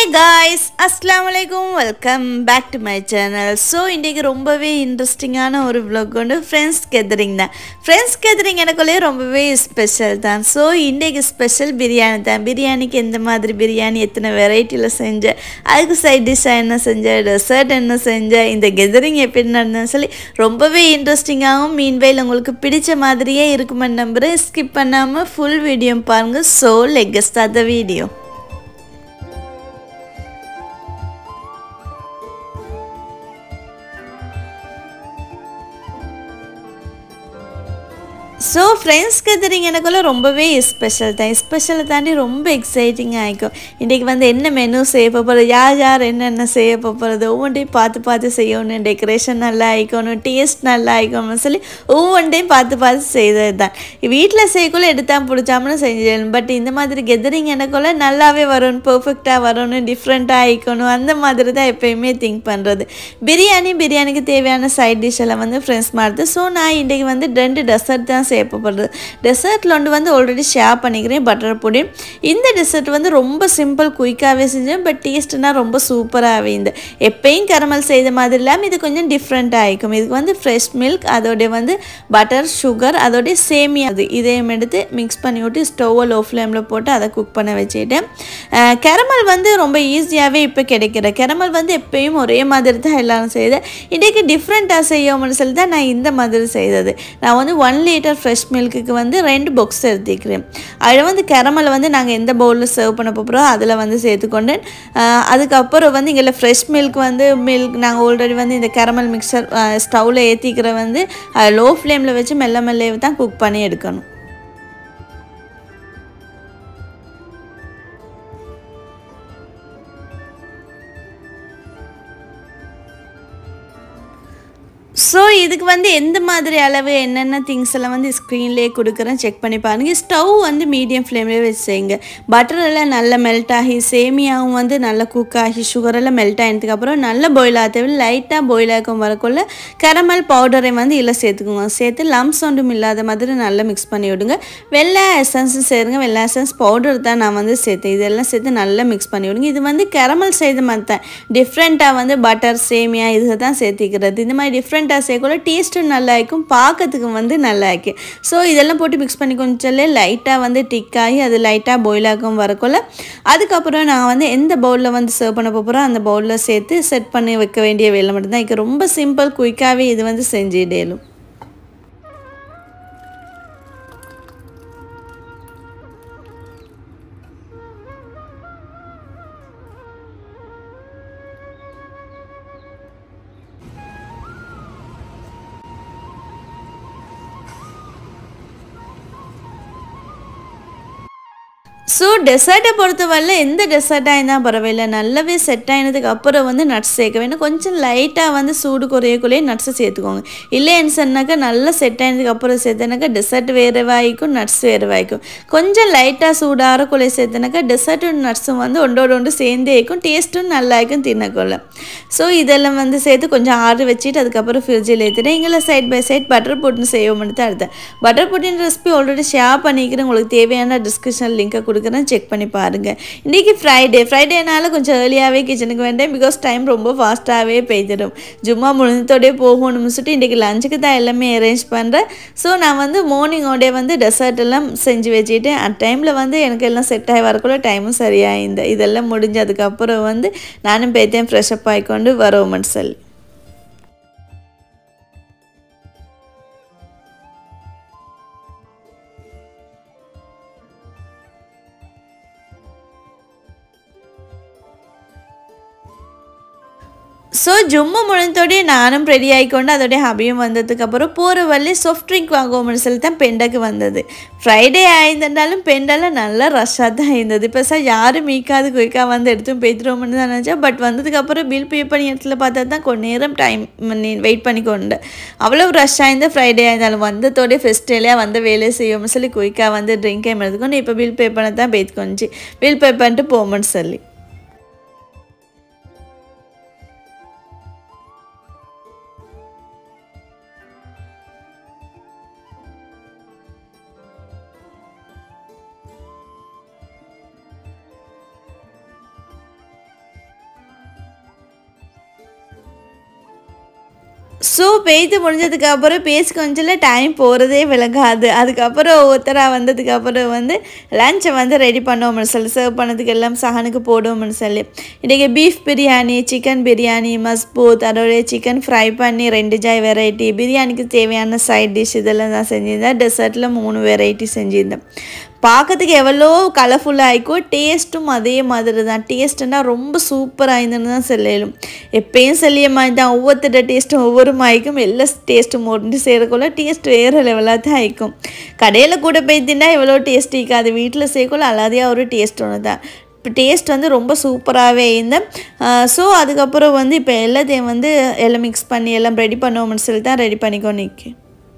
guys அஸ்லாம் வலைக்கும் welcome back to my channel so இன்றைக்கி ரொம்பவே இன்ட்ரெஸ்டிங்கான ஒரு vlog கொண்டு ஃப்ரெண்ட்ஸ் கெதரிங் தான் ஃப்ரெண்ட்ஸ் கெதரிங் எனக்குள்ளே ரொம்பவே ஸ்பெஷல் தான் ஸோ இன்றைக்கி ஸ்பெஷல் பிரியாணி தான் பிரியாணிக்கு எந்த மாதிரி பிரியாணி எத்தனை வெரைட்டியில் செஞ்சேன் அதுக்கு சைட் டிஷ்ஷாக என்ன செஞ்சேன் டெசர்ட் என்ன செஞ்சேன் இந்த கெதரிங் எப்படி நடந்ததுன்னு சொல்லி ரொம்பவே இன்ட்ரெஸ்டிங்காகவும் மீன்வைல் உங்களுக்கு பிடிச்ச மாதிரியே இருக்குமென்னு நம்புகிறேன் ஸ்கிப் பண்ணாமல் ஃபுல் வீடியோ பாருங்கள் ஸோ லெக்கஸ்ட் the video so friends gathering எனக்குள்ள ரொம்பவே ஸ்பெஷல் தான் ஸ்பெஷலை தாண்டி ரொம்ப எக்ஸைட்டிங்காக ஆகிக்கும் இன்றைக்கி வந்து என்ன மெனு செய்ய போகிறது யார் யார் என்னென்ன செய்ய போகிறது ஒவ்வொன்றையும் பார்த்து பார்த்து செய்யணும் டெக்கரேஷன் நல்லா ஆயிக்கணும் டேஸ்ட் நல்லா ஆயிக்கணும்னு சொல்லி ஒவ்வொன்றையும் பார்த்து பார்த்து செய்தது தான் வீட்டில் செய்யக்குள்ள எடுத்தால் பிடிச்சாமனு செஞ்சிடணும் பட் இந்த மாதிரி கெதரிங் எனக்குள்ள நல்லாவே வரணும் பர்ஃபெக்டாக வரணும் டிஃப்ரெண்ட்டாக ஆயிக்கணும் அந்த மாதிரி தான் எப்பயுமே திங்க் பண்ணுறது பிரியாணி பிரியாணிக்கு தேவையான சைட் டிஷ் எல்லாம் வந்து ஃப்ரெண்ட்ஸ் மாறுது ஸோ நான் இன்றைக்கி வந்து ரெண்டு டெசர்ட் தான் செய்யப்படுறது டெசர்ட்டில் ஒன்று வந்து ஆல்ரெடி ஷேர் பண்ணிக்கிறேன் பட்டர் பொடி இந்த டெசர்ட் வந்து ரொம்ப சிம்பிள் குயிக்காகவே செஞ்சேன் பட் டேஸ்ட்னா ரொம்ப சூப்பராகவே இந்த எப்பயும் கரமல் செய்த மாதிரி இல்லாமல் இது கொஞ்சம் டிஃப்ரெண்ட்டாக ஆகிக்கும் இதுக்கு வந்து ஃப்ரெஷ் மில்க் அதோடைய வந்து பட்டர் சுகர் அதோடைய சேமியா அது இதையும் எடுத்து மிக்ஸ் பண்ணி விட்டு ஸ்டவ்வை லோ ஃப்ளேமில் போட்டு அதை குக் பண்ண வச்சுக்கிட்டேன் கரமல் வந்து ரொம்ப ஈஸியாகவே இப்போ கிடைக்கிற கரமல் வந்து எப்பயும் ஒரே மாதிரி தான் எல்லாரும் செய்யுது இன்றைக்கி டிஃப்ரெண்ட்டாக செய்யோம்னு சொல்லி தான் நான் இந்த மாதிரி செய்தது நான் வந்து ஒன் லிட்டர் ஃப்ரெஷ் மில்க்குக்கு வந்து ரெண்டு பாக்ஸ் எடுத்துக்கிறேன் அதில் வந்து கரமலை வந்து நாங்கள் எந்த பவுலில் சர்வ் பண்ண போகிறோம் அதில் வந்து சேர்த்துக்கொண்டேன் அதுக்கப்புறம் வந்து இங்கே ஃப்ரெஷ் மில்க் வந்து மில்க் நாங்கள் ஆல்ரெடி வந்து இந்த கரமல் மிக்சர் ஸ்டவ்வில் ஏற்றிக்கிற வந்து லோ ஃப்ளேமில் வச்சு மெல்ல மெல்ல தான் குக் பண்ணி எடுக்கணும் ஸோ இதுக்கு வந்து எந்த மாதிரி அளவு என்னென்ன திங்ஸ் எல்லாம் வந்து ஸ்க்ரீன்லேயே கொடுக்குறேன் செக் பண்ணி பாருங்கள் ஸ்டவ் வந்து மீடியம் ஃப்ளேம்லேயே வச்சு செய்யுங்க பட்டர் எல்லாம் நல்லா மெல்ட் ஆகி சேமியாவும் வந்து நல்லா குக் ஆகி சுகர் எல்லாம் மெல்ட் ஆகினதுக்கப்புறம் நல்லா பாயில் ஆக தேவை லைட்டாக பாயில் ஆகும் வரக்குள்ள கரமல் பவுடரை வந்து இதில் சேர்த்துக்குங்க சேர்த்து லம்ஸ் ஒன்றும் இல்லாத மாதிரி நல்லா மிக்ஸ் பண்ணி விடுங்க வெள்ளை எசன்ஸும் சேருங்க வெள்ளை எசன்ஸ் பவுடர் தான் நான் வந்து சேர்த்தேன் இதெல்லாம் சேர்த்து நல்லா மிக்ஸ் பண்ணி விடுங்க இது வந்து கரமல் செய்த மாதிரி தான் டிஃப்ரெண்ட்டாக வந்து பட்டர் சேமியா இதை தான் சேர்த்திக்கிறது இந்த மாதிரி டிஃப்ரெண்ட் டிஃப்ரெண்ட்டாக சேர்க்கல டேஸ்ட்டும் நல்லா இருக்கும் பார்க்கறதுக்கு வந்து நல்லா இருக்கு ஸோ இதெல்லாம் போட்டு மிக்ஸ் பண்ணி கொஞ்சம் லைட்டாக வந்து டிக் ஆகி அது லைட்டாக பாயில் ஆகும் வரக்குள்ள அதுக்கப்புறம் நான் வந்து எந்த பவுலில் வந்து சர்வ் பண்ண போகிறோம் அந்த பவுலில் சேர்த்து செட் பண்ணி வைக்க வேண்டிய வேலை மட்டும்தான் இது ரொம்ப சிம்பிள் குயிக்காகவே இது வந்து செஞ்சிடலும் ஸோ டெசர்ட்டை பொறுத்தவரை எந்த டெசர்ட்டாக இருந்தால் பரவாயில்ல நல்லாவே செட் ஆகினதுக்கு அப்புறம் வந்து நட்ஸ் சேர்க்க வேணும் கொஞ்சம் லைட்டாக வந்து சூடு குறையக்குள்ளேயே நட்ஸை சேர்த்துக்கோங்க இல்லைன்னு சொன்னாக்கா நல்லா செட் ஆகினதுக்கு அப்புறம் சேர்த்தனாக்கா டெசர்ட் வேறு வாய்க்கும் நட்ஸ் வேறு வாய்க்கும் கொஞ்சம் லைட்டாக சூடாகிறக்குள்ளே சேர்த்தனாக்கா டெசர்ட்டும் நட்ஸும் வந்து ஒன்றோட ஒன்று சேர்ந்தே இருக்கும் டேஸ்ட்டும் நல்லா இருக்கும் தின்னக்குள்ள ஸோ இதெல்லாம் வந்து சேர்த்து கொஞ்சம் ஆறு வச்சுட்டு அதுக்கப்புறம் ஃப்ரிட்ஜில் ஏற்றிட்டேன் எங்களை சைட் பை சைட் பட்டர் போட்டுன்னு செய்வோம்னு தான் அடுத்தேன் பட்டர் போட்டின் ரெசிபி ஆல்ரெடி ஷேர் பண்ணிக்கிறேன் உங்களுக்கு தேவையான டிஸ்கிரிப்ஷன் லிங்கை கொடுக்குறேன் செக் பண்ணி பாருங்கள் இன்றைக்கி ஃப்ரைடே ஃப்ரைடேனால கொஞ்சம் ஏர்லியாகவே கிச்சனுக்கு வேண்டேன் பிகாஸ் டைம் ரொம்ப ஃபாஸ்ட்டாகவே பெய்திடும் ஜும்மா முழுந்தோடே போகணும்னு சொல்லிட்டு இன்றைக்கி லஞ்சுக்கு தான் எல்லாமே அரேஞ்ச் பண்ணுறேன் ஸோ நான் வந்து மார்னிங்கோடே வந்து டெசர்ட் எல்லாம் செஞ்சு வச்சுட்டேன் அந்த டைமில் வந்து எனக்கு எல்லாம் செட் ஆகி வரக்குள்ள டைமும் சரியாக இந்த இதெல்லாம் முடிஞ்சதுக்கப்புறம் வந்து நானும் போய்த்தேன் ஃப்ரெஷ்அப் ஆகிக்கொண்டு வரோமன்னு சொல்லி ஸோ ஜும்மு முழுந்தோடய நானும் ரெடி ஆகிக்கொண்டு அதோடைய ஹபியும் வந்ததுக்கப்புறம் போகிற வழி சாஃப்ட் ட்ரிங்க் வாங்குவோம்னு சொல்லி தான் பெண்டக்கு வந்தது ஃப்ரைடே ஆயிருந்தாலும் பெண்டெல்லாம் நல்லா ரஷ்ஷாக தான் இருந்தது இப்போ சார் யாரும் மீக்காது குயிக்காக வந்து எடுத்தும் போய்த்துருவோம்னு தான் நினச்சேன் பட் வந்ததுக்கப்புறம் பில் பே பண்ணி இடத்துல பார்த்தா தான் கொஞ்ச நேரம் டைம் வெயிட் பண்ணி கொண்டு அவ்வளோ ரஷ்ஷாக இருந்தால் ஃப்ரைடே ஆயிருந்தாலும் வந்ததோடய ஃபெஸ்டிவலாக வந்து வேலையை செய்வோம்னு சொல்லி குயிக்காக வந்து ட்ரிங்க் எடுத்துக்கொண்டு இப்போ பில் பே பண்ண தான் போய்த்துக்கொண்டு பில் பே பண்ணிட்டு போவோம்னு சொல்லி ஸோ பெய்து முடிஞ்சதுக்கு அப்புறம் பேசி கொஞ்சம் டைம் போகிறதே விளங்காது அதுக்கப்புறம் ஒருத்தராக வந்ததுக்கப்புறம் வந்து லஞ்சை வந்து ரெடி பண்ணுவோம்னு சொல்லி சர்வ் பண்ணதுக்கு எல்லாம் சகனுக்கு போடுவோம்னு சொல்லி இன்றைக்கி பீஃப் பிரியாணி சிக்கன் பிரியாணி மஸ்பூத் அதோடைய சிக்கன் ஃப்ரை பண்ணி ரெண்டு ஜாய் வெரைட்டி பிரியாணிக்கு தேவையான சைட் டிஷ் இதெல்லாம் தான் செஞ்சுருந்தேன் டெசர்ட்டில் மூணு வெரைட்டி செஞ்சுருந்தேன் பார்க்கறதுக்கு எவ்வளோ கலர்ஃபுல்லாக ஆகிக்கும் டேஸ்ட்டும் அதே மாதிரி தான் டேஸ்ட்டுன்னா ரொம்ப சூப்பராக இருந்துன்னு தான் சொல்லலும் எப்பயும் சொல்லிய மாதிரி தான் ஒவ்வொருத்தர டேஸ்ட்டும் ஒவ்வொரு மாய்க்கும் எல்லா டேஸ்ட்டும் ஒன்று சேரக்குள்ள டேஸ்ட் வேறு லெவலாக தான் ஆயிக்கும் கடையில் கூட போய் தின்னா எவ்வளோ டேஸ்ட் இருக்காது வீட்டில் செய்யக்குள்ள அல்லாதையாக ஒரு டேஸ்ட் ஒன்று தான் இப்போ டேஸ்ட் வந்து ரொம்ப சூப்பராகவே இருந்தேன் ஸோ அதுக்கப்புறம் வந்து இப்போ எல்லாத்தையும் வந்து எல்லாம் மிக்ஸ் பண்ணி எல்லாம் ரெடி பண்ணுவோம்னு சொல்லி தான் ரெடி பண்ணிக்கோ நிற்கி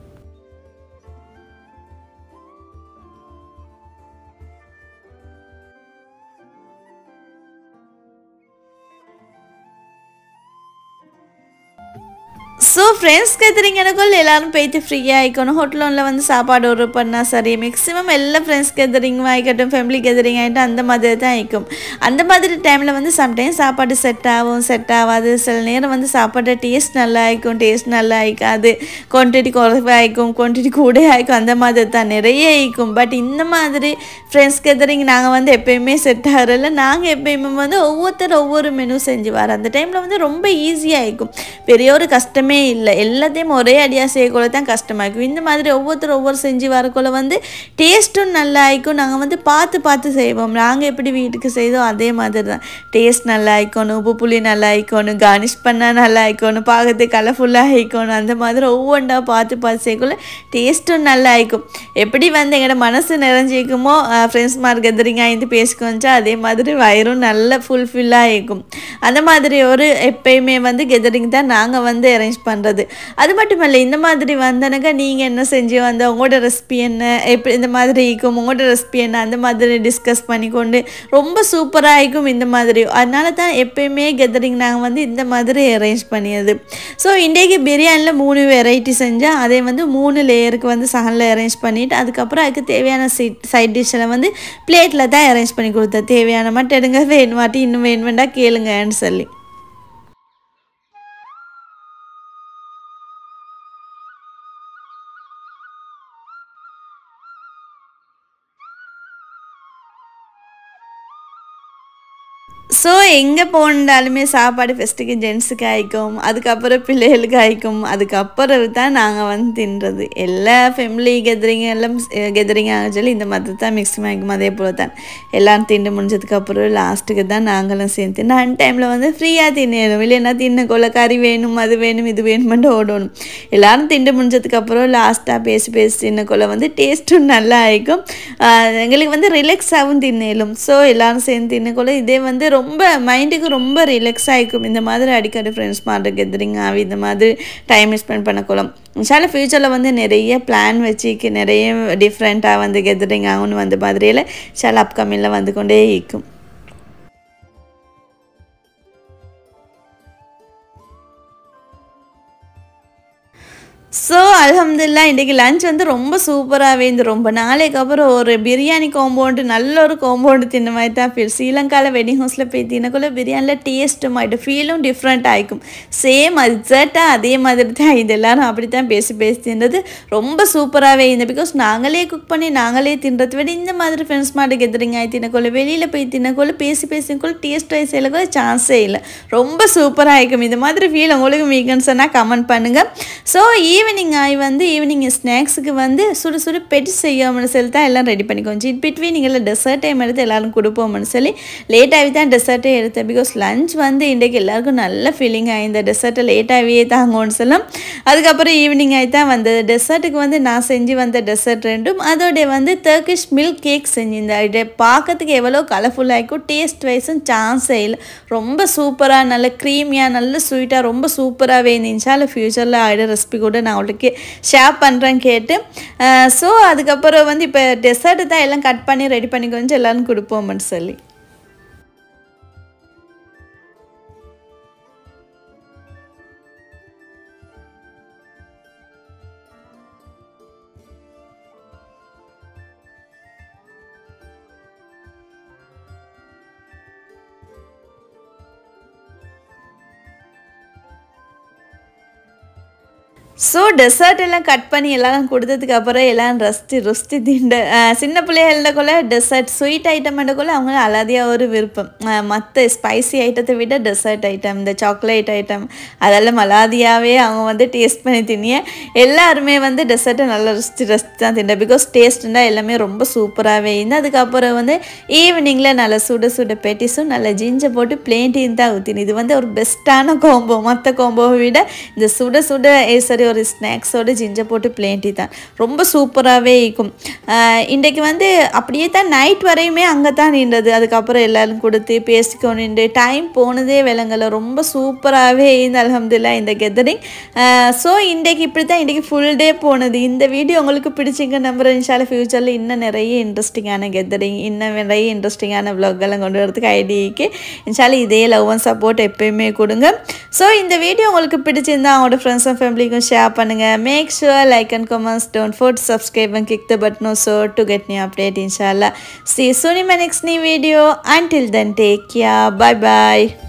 ஸோ ஃப்ரெண்ட்ஸ் கெதரிங்கனுக்குள்ள எல்லாரும் போயிட்டு ஃப்ரீயாக ஆகிக்கணும் ஹோட்டலில் வந்து சாப்பாடு ஆர்டர் பண்ணால் சரி மேக்ஸிமம் எல்லா ஃப்ரெண்ட்ஸ் கெதரிங் ஆகிக்கட்டும் ஃபேமிலி கெதரிங் ஆகிட்டும் அந்த மாதிரி தான் ஆகிக்கும் அந்த மாதிரி டைமில் வந்து சம்டைம்ஸ் சாப்பாடு செட் ஆகும் செட் ஆகாது சில நேரம் வந்து சாப்பாடு டேஸ்ட் நல்லா ஆகிக்கும் டேஸ்ட் நல்லா ஆகிக்காது குவான்டிட்டி குறைவாக ஆகிக்கும் குவான்டிட்டி கூட ஆகிக்கும் அந்த மாதிரி தான் நிறைய ஆகிக்கும் பட் இந்த மாதிரி ஃப்ரெண்ட்ஸ் கெதரிங் நாங்கள் வந்து எப்பயுமே செட் ஆகிறதில்ல நாங்கள் எப்பயுமே வந்து ஒவ்வொருத்தர் ஒவ்வொரு மெனு செஞ்சு வரோம் அந்த டைமில் வந்து ரொம்ப ஈஸியாக ஆகிக்கும் பெரிய ஒரு கஷ்டமே இல்லை எல்லாத்தையும் ஒரே அடியாக செய்யக்குள்ள தான் கஷ்டமாக இருக்கும் இந்த மாதிரி ஒவ்வொருத்தர் ஒவ்வொரு செஞ்சு வரக்குள்ள வந்து டேஸ்ட்டும் நல்லா ஆயிக்கும் நாங்கள் வந்து பார்த்து பார்த்து செய்வோம் நாங்கள் எப்படி வீட்டுக்கு செய்தோம் அதே மாதிரி தான் டேஸ்ட் நல்லா ஆயிக்கணும் உப்பு புளி நல்லா ஆயிக்கணும் கார்னிஷ் பண்ணால் நல்லா ஆயிக்கணும் பார்க்கறதுக்கு கலர்ஃபுல்லாக ஆயிக்கணும் அந்த மாதிரி ஒவ்வொன்றா பார்த்து பார்த்து செய்யக்குள்ள டேஸ்ட்டும் நல்லா ஆயிக்கும் எப்படி வந்து எங்களோட மனசு நிறைஞ்சிக்குமோ ஃப்ரெண்ட்ஸ் மார்க் கெதரிங்காக இருந்து பேசிக்கோச்சா அதே மாதிரி வயிறும் நல்லா ஃபுல்ஃபில்லாக இருக்கும் அந்த மாதிரி ஒரு எப்பயுமே வந்து கெதரிங் தான் நாங்கள் வந்து அரேஞ்ச் பண்ணுறது அது மட்டும் இல்லை இந்த மாதிரி வந்தனங்க நீங்கள் என்ன செஞ்சு வந்த உங்களோட ரெசிபி என்ன எப்படி இந்த மாதிரி இருக்கும் உங்களோட ரெசிபி என்ன அந்த மாதிரி டிஸ்கஸ் பண்ணிக்கொண்டு ரொம்ப சூப்பராக இருக்கும் இந்த மாதிரி அதனால தான் எப்பயுமே கெதரிங் நாங்கள் வந்து இந்த மாதிரி அரேஞ்ச் பண்ணியது ஸோ இன்றைக்கு பிரியாணியில் மூணு வெரைட்டி செஞ்சால் அதே வந்து மூணு லேயருக்கு வந்து சகனில் அரேஞ்ச் பண்ணிவிட்டு அதுக்கப்புறம் அதுக்கு தேவையான சைட் சைட் டிஷ்ஷில் வந்து பிளேட்டில் தான் அரேஞ்ச் பண்ணி கொடுத்தேன் தேவையான மட்டும் எடுங்க வேணுமாட்டி இன்னும் வேணுமெண்டா கேளுங்கன்னு சொல்லி ஸோ எங்கே போனாலுமே சாப்பாடு ஃபஸ்ட்டுக்கு ஜென்ஸுக்கு ஆயிக்கும் அதுக்கப்புறம் பிள்ளைகளுக்கு ஆயிக்கும் அதுக்கப்புறம் தான் நாங்கள் வந்து தின்றது எல்லா ஃபேமிலி கெதரிங் எல்லாம் கெதரிங் ஆக சொல்லி இந்த மாதிரி தான் மேக்ஸிமம் ஆகிக்கும் அதே போல் தான் எல்லாம் தின்னு முடிஞ்சதுக்கப்புறம் லாஸ்ட்டுக்கு தான் நாங்களும் சேர்ந்து நான் டைமில் வந்து ஃப்ரீயாக தின்னிடும் இல்லைன்னா தின்ன கொள்ள கறி வேணும் அது வேணும் இது வேணுமென்ட்டு ஓடணும் எல்லாரும் திண்டு முடிஞ்சதுக்கப்புறம் லாஸ்ட்டாக பேசி பேசி தின்ன கொள்ள வந்து டேஸ்ட்டும் நல்லா ஆகிக்கும் எங்களுக்கு வந்து ரிலாக்ஸாகவும் தின்னலும் ஸோ எல்லோரும் சேர்ந்து தின்னக்குள்ள இதே வந்து ரொம்ப மைண்டுக்கு ரொம்ப ரிலாக்ஸ் ஆகிக்கும் இந்த மாதிரி அடிக்கடி ஃப்ரெண்ட்ஸ் மாதிரி கெதரிங் ஆகி இந்த மாதிரி டைம் ஸ்பெண்ட் பண்ணக்கூடும் இன்ஷால ஃப்யூச்சரில் வந்து நிறைய பிளான் வச்சுக்கு நிறைய டிஃப்ரெண்ட்டாக வந்து கெதரிங் ஆகும்னு வந்த மாதிரியில் சில அப்கமிங்கில் வந்து கொண்டே இருக்கும் ஸோ அலமதுல்லா இன்றைக்கி லஞ்ச் வந்து ரொம்ப சூப்பராகவே இருந்து ரொம்ப நாளைக்கு அப்புறம் ஒரு பிரியாணி காம்பவுண்டு நல்ல ஒரு காம்பவுண்டு தின்ன மாதிரி தான் ஃபீல் ஸ்ரீலங்காவில் வெட்டிங் ஹவுஸில் போய் தின்னக்குள்ள பிரியாணியில் டேஸ்ட்டும் ஆகிட்டு ஃபீலும் டிஃப்ரெண்ட் ஆகிக்கும் சேம் எக்ஸாக்டாக அதே மாதிரி தான் இது எல்லாரும் அப்படி தான் பேசி பேசி தின்றது ரொம்ப சூப்பராகவே இருந்தது பிகாஸ் நாங்களே குக் பண்ணி நாங்களே தின்றதை விட இந்த மாதிரி ஃப்ரெண்ட்ஸ் மாட்டு கெத்துறீங்க ஆகி தின்னக்குள்ள வெளியில் போய் தின்னக்குள்ள பேசி பேசிக்குள்ள டேஸ்ட் வைஸ் கூட சான்ஸே இல்லை ரொம்ப சூப்பராக இருக்கும் இந்த மாதிரி ஃபீல் உங்களுக்கு மீகன்னு சொன்னால் கமெண்ட் பண்ணுங்கள் ஸோ ஈவினிங் ஆகி வந்து ஈவினிங் ஸ்நாக்ஸுக்கு வந்து சுடு சுடு பெட்டி செய்யாமனு சொல்லி தான் எல்லாம் ரெடி பண்ணிக்கோங்க இன் பிட்வீன் நீங்கள் டெசர்ட் டைம் எடுத்து எல்லோரும் கொடுப்போம்னு சொல்லி லேட்டாகி தான் டெசர்ட்டே எடுத்தேன் பிகாஸ் லஞ்ச் வந்து இன்றைக்கு எல்லாருக்கும் நல்ல ஃபீலிங் ஆகி இந்த டெசர்ட்டை லேட்டாகவே தாங்கன்னு சொல்லும் அதுக்கப்புறம் ஈவினிங் ஆகி தான் வந்தது டெசர்ட்டுக்கு வந்து நான் செஞ்சு வந்த டெசர்ட் ரெண்டும் அதோடைய வந்து டர்க்கிஷ் மில்க் கேக் செஞ்சிருந்தேன் இது பார்க்கறதுக்கு எவ்வளோ கலர்ஃபுல்லாக இருக்கும் டேஸ்ட் வைஸும் சான்ஸே இல்லை ரொம்ப சூப்பராக நல்ல க்ரீமியாக நல்ல ஸ்வீட்டாக ரொம்ப சூப்பராகவே இருந்துச்சு அதில் ஃப்யூச்சரில் ஆகிட ரெசிபி கூட நான் அவளுக்கு ஷேர் பண்ணுறேன் கேட்டு ஸோ அதுக்கப்புறம் வந்து இப்போ டெசர்ட்டு தான் எல்லாம் கட் பண்ணி ரெடி பண்ணி கொஞ்சம் எல்லோரும் கொடுப்போம்னு சொல்லி ஸோ டெசர்ட் எல்லாம் கட் பண்ணி எல்லாரும் கொடுத்ததுக்கு அப்புறம் எல்லாம் ரஸ்தி ருஸ்தி திண்ட அஹ் சின்ன பிள்ளைகள டெசர்ட் ஸ்வீட் ஐட்டம் கூட அவங்க அலாதியாக ஒரு விருப்பம் மற்ற ஸ்பைசி ஐட்டத்தை விட டெசர்ட் ஐட்டம் இந்த சாக்லேட் ஐட்டம் அதெல்லாம் அலாதியாகவே அவங்க வந்து டேஸ்ட் பண்ணி தினிய எல்லாருமே வந்து டெசர்ட்டை நல்லா ருசிச்சு ரசித்து தான் திண்ட பிகாஸ் டேஸ்ட்டுண்டா எல்லாமே ரொம்ப சூப்பராகவே இருந்து அதுக்கப்புறம் வந்து ஈவினிங்கில் நல்லா சுட சுட பெட்டிஸும் நல்லா ஜிஞ்சை போட்டு பிளேன் டீ தான் ஊற்றினு இது வந்து ஒரு பெஸ்ட்டான கோம்போ மற்ற கோம்போவை விட இந்த சுட சுட ஏ சரி ஒரு ஸ்நாக்ஸோட ஜிஞ்சர் போட்டு பிளேன் டீ தான் ரொம்ப சூப்பராகவே இருக்கும் ஆஹ் இன்றைக்கு வந்து அப்படியே தான் நைட் வரையுமே அங்கே தான் நின்றது அதுக்கப்புறம் எல்லாரும் கொடுத்து பேசிக்கோ நின்று டைம் போனதே விலங்கல ரொம்ப சூப்பராகவே இந்த அலமதுல்லா இந்த கெதரிங் ஸோ இன்றைக்கு இப்படி தான் இன்றைக்கி ஃபுல் டே போனது இந்த வீடியோ உங்களுக்கு பிடிச்சிங்க நம்புற இன்ஷால ஃப்யூச்சரில் இன்னும் நிறைய இன்ட்ரெஸ்டிங்கான கெதரிங் இன்னும் நிறைய இன்ட்ரெஸ்டிங்கான vlog-எல்லாம் கொண்டு வரதுக்கு ஐடிக்கு இன்ஷால இதே லவ் அண்ட் சப்போர்ட் எப்பயுமே கொடுங்க ஸோ இந்த வீடியோ உங்களுக்கு பிடிச்சிருந்தா அவங்களோட ஃப்ரெண்ட்ஸ் அண்ட் ஃபேமிலிக்கும் ஷேர் பண்ணுங்கள் make sure like and comments don't forget subscribe and kick the button so to get new update இன்ஷால்லா சி சுனிமா next new video until then take care bye bye